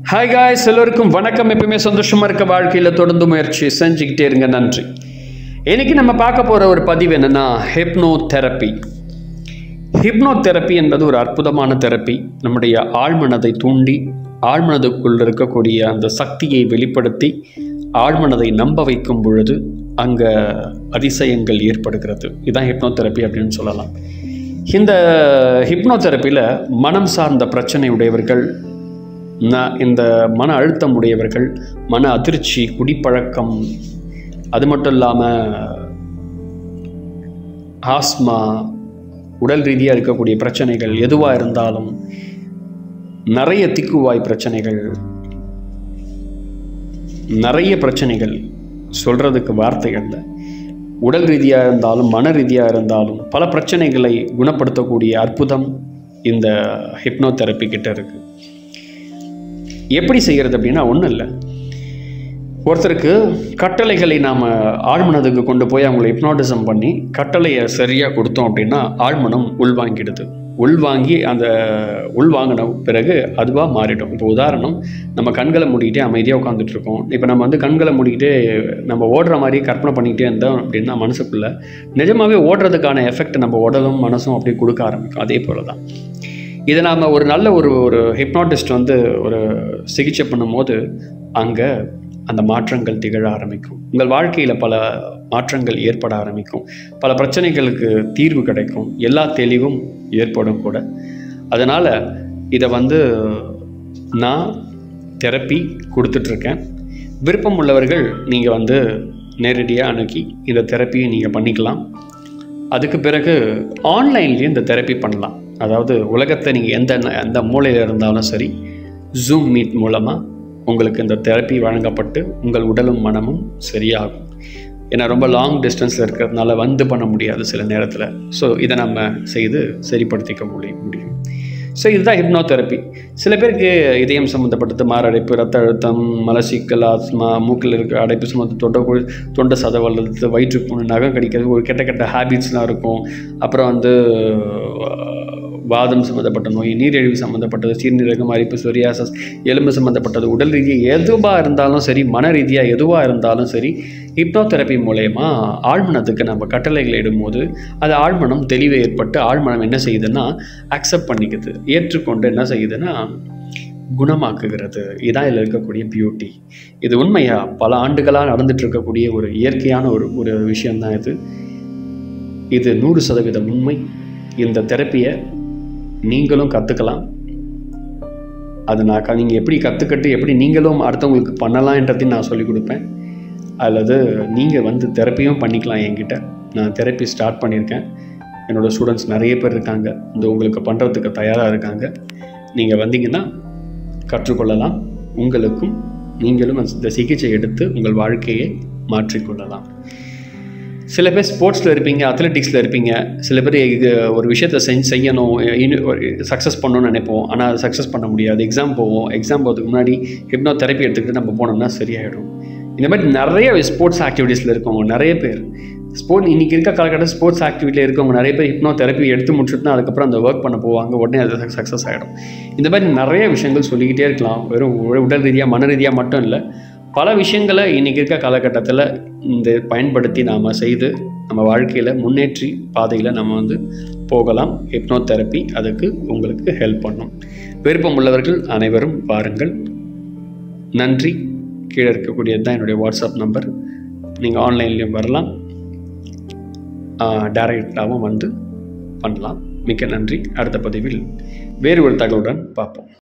hi guys எல்லோருக்கும் வணக்கம் எப்பவுமே சந்தோஷமா இருக்க வாழ்க்கையில் தொடர்ந்து முயற்சி செஞ்சுக்கிட்டே இருங்க நன்றி இன்னைக்கு நம்ம பார்க்க போகிற ஒரு பதிவு என்னன்னா ஹிப்னோ தெரப்பி ஹிப்னோ தெரப்பி என்பது ஒரு அற்புதமான தெரப்பி நம்முடைய ஆழ்மனதை தூண்டி ஆழ்மனதுக்குள் இருக்கக்கூடிய அந்த சக்தியை வெளிப்படுத்தி ஆழ்மனதை நம்ப வைக்கும் பொழுது அங்கே அதிசயங்கள் ஏற்படுகிறது இதுதான் ஹிப்னோ தெரப்பி அப்படின்னு சொல்லலாம் இந்த ஹிப்னோ தெரப்பியில் மனம் சார்ந்த பிரச்சனை உடையவர்கள் ந- இந்த மன அழுத்தம் உடையவர்கள் மன அதிர்ச்சி குடிப்பழக்கம் அது மட்டும் இல்லாமல் ஆஸ்மா உடல் ரீதியாக இருக்கக்கூடிய பிரச்சனைகள் எதுவாக இருந்தாலும் நிறைய திக்குவாய் பிரச்சனைகள் நிறைய பிரச்சனைகள் சொல்கிறதுக்கு வார்த்தைகள் இல்லை உடல் ரீதியாக இருந்தாலும் மன ரீதியாக இருந்தாலும் பல பிரச்சனைகளை குணப்படுத்தக்கூடிய அற்புதம் இந்த ஹிப்னோ தெரப்பி கிட்ட இருக்குது எப்படி செய்கிறது அப்படின்னா ஒன்றும் இல்லை ஒருத்தருக்கு கட்டளைகளை நாம் ஆழ்மனதுக்கு கொண்டு போய் அவங்களை ஹிப்னாட்டிசம் பண்ணி கட்டளையை சரியாக கொடுத்தோம் அப்படின்னா ஆழ்மனம் உள்வாங்கிடுது உள்வாங்கி அந்த உள்வாங்கின பிறகு அதுவாக மாறிடும் இப்போ உதாரணம் நம்ம கண்களை மூடிக்கிட்டே அமைதியாக உட்காந்துட்டு இருக்கோம் இப்போ நம்ம வந்து கண்களை மூடிக்கிட்டே நம்ம ஓடுற மாதிரி கற்பனை பண்ணிக்கிட்டே இருந்தோம் அப்படின்னா மனசுக்குள்ளே நிஜமாகவே ஓடுறதுக்கான எஃபெக்ட் நம்ம உடலும் மனசும் அப்படியே கொடுக்க ஆரம்பிக்கும் அதே போல தான் இதை நாம் ஒரு நல்ல ஒரு ஒரு ஹிப்னாட்டிஸ்ட் வந்து ஒரு சிகிச்சை பண்ணும்போது அங்கே அந்த மாற்றங்கள் திகழ ஆரம்பிக்கும் உங்கள் வாழ்க்கையில் பல மாற்றங்கள் ஏற்பட ஆரம்பிக்கும் பல பிரச்சனைகளுக்கு தீர்வு கிடைக்கும் எல்லா தெளிவும் ஏற்படும் கூட அதனால் இதை வந்து நான் தெரப்பி கொடுத்துட்ருக்கேன் விருப்பம் உள்ளவர்கள் நீங்கள் வந்து நேரடியாக அணுகி இந்த தெரப்பியை நீங்கள் பண்ணிக்கலாம் அதுக்கு பிறகு ஆன்லைன்லேயும் இந்த தெரப்பி பண்ணலாம் அதாவது உலகத்தை நீங்கள் எந்த எந்த மூலையில் இருந்தாலும் சரி ஜூம் மீட் மூலமாக உங்களுக்கு இந்த தெரப்பி வழங்கப்பட்டு உங்கள் உடலும் மனமும் சரியாகும் ஏன்னா ரொம்ப லாங் டிஸ்டன்ஸில் இருக்கிறதுனால வந்து பண்ண முடியாது சில நேரத்தில் ஸோ இதை நம்ம செய்து சரிப்படுத்திக்க முடியும் முடியும் ஸோ இதுதான் ஹிப்னோ தெரப்பி சில பேருக்கு இதயம் சம்மந்தப்பட்டது மாரடைப்பு ரத்த அழுத்தம் மலச்சிக்கல் ஆஸ்மா மூக்கில் இருக்க அடைப்பு சம்மந்த தொண்டை குழி- தொண்டை சதவல்லது வயிற்றுப்புண் நகம் கடிக்கிறது ஒரு கெட்ட கெட்ட ஹேபிட்ஸ்லாம் இருக்கும் அப்புறம் வந்து அஹ், வாதம் சம்மந்தப்பட்ட நோய் நீரிழிவு சம்மந்தப்பட்டது சீர்நிரகம் அரிப்பு சொரியாசஸ் எலும்பு சம்மந்தப்பட்டது உடல் ரீதியாக எதுவாக இருந்தாலும் சரி மன ரீதியாக எதுவாக இருந்தாலும் சரி ஹிப்னோ தெரப்பி மூலயமா ஆழ்மனத்துக்கு நம்ம கட்டளைகளை இடும்போது அது ஆழ்மனம் தெளிவு ஏற்பட்டு ஆழ்மனம் என்ன செய்யுதுன்னா அக்செப்ட் பண்ணிக்குது ஏற்றுக்கொண்டு என்ன செய்யுதுன்னா குணமாக்குகிறது இதான் இதில் இருக்கக்கூடிய பியூட்டி இது உண்மையா பல ஆண்டுகளாக நடந்துட்டு இருக்கக்கூடிய ஒரு இயற்கையான ஒரு ஒரு விஷயம்தான் இது இது நூறு சதவீதம் உண்மை இந்த தெரப்பியை நீங்களும் கற்றுக்கலாம் அது நான் க- நீங்கள் எப்படி கற்றுக்கிட்டு எப்படி நீங்களும் அடுத்தவங்களுக்கு பண்ணலான்றதையும் நான் சொல்லிக் கொடுப்பேன் அல்லது நீங்கள் வந்து தெரப்பியும் பண்ணிக்கலாம் என்கிட்ட நான் தெரப்பி ஸ்டார்ட் பண்ணியிருக்கேன் என்னோடய ஸ்டூடெண்ட்ஸ் நிறைய பேர் இருக்காங்க இந்த உங்களுக்கு பண்ணுறதுக்கு தயாராக இருக்காங்க நீங்கள் வந்தீங்கன்னா கற்றுக்கொள்ளலாம் உங்களுக்கும் நீங்களும் இந்த சிகிச்சை எடுத்து உங்கள் வாழ்க்கையை மாற்றிக்கொள்ளலாம் சில பேர் ஸ்போர்ட்ஸில் இருப்பீங்க அத்லெட்டிக்ஸில் இருப்பீங்க சில பேர் இது ஒரு விஷயத்தை செஞ்சு செய்யணும் சக்ஸஸ் பண்ணணும்னு நினைப்போம் ஆனால் அது சக்ஸஸ் பண்ண முடியாது எக்ஸாம் போவோம் எக்ஸாம் போகிறதுக்கு முன்னாடி ஹிப்னோ தெரப்பி எடுத்துக்கிட்டு நம்ம போனோம்னா சரியாயிடும் இந்த மாதிரி நிறைய ஸ்போர்ட்ஸ் ஆக்டிவிட்டீஸில் இருக்கவங்க நிறைய பேர் ஸ்போர்ட் இன்றைக்கி இருக்க காலகட்டம் ஸ்போர்ட்ஸ் ஆக்டிவிட்டியில் இருக்கவங்க நிறைய பேர் ஹிப்னோ தெரப்பி எடுத்து முடிச்சுட்டு தான் அதுக்கப்புறம் அந்த ஒர்க் பண்ண போவாங்க உடனே அது சக்ஸஸ் ஆகிடும் இந்த மாதிரி நிறைய விஷயங்கள் சொல்லிக்கிட்டே இருக்கலாம் வெறும் உட- உடல் ரீதியாக மன ரீதியாக மட்டும் இல்லை பல விஷயங்களை இன்றைக்கி இருக்க காலகட்டத்தில் இந்த பயன்படுத்தி நாம் செய்து நம்ம வாழ்க்கையில் முன்னேற்றி பாதையில் நம்ம வந்து போகலாம் ஹிப்னோ தெரப்பி அதுக்கு உங்களுக்கு ஹெல்ப் பண்ணும் விருப்பம் உள்ளவர்கள் அனைவரும் பாருங்கள் நன்றி கீழே இருக்கக்கூடியது தான் என்னுடைய வாட்ஸ்அப் நம்பர் நீங்கள் ஆன்லைன்லேயும் வரலாம் டைரக்டாகவும் வந்து பண்ணலாம் மிக்க நன்றி அடுத்த பதிவில் வேறு ஒரு தகவலுடன் பார்ப்போம்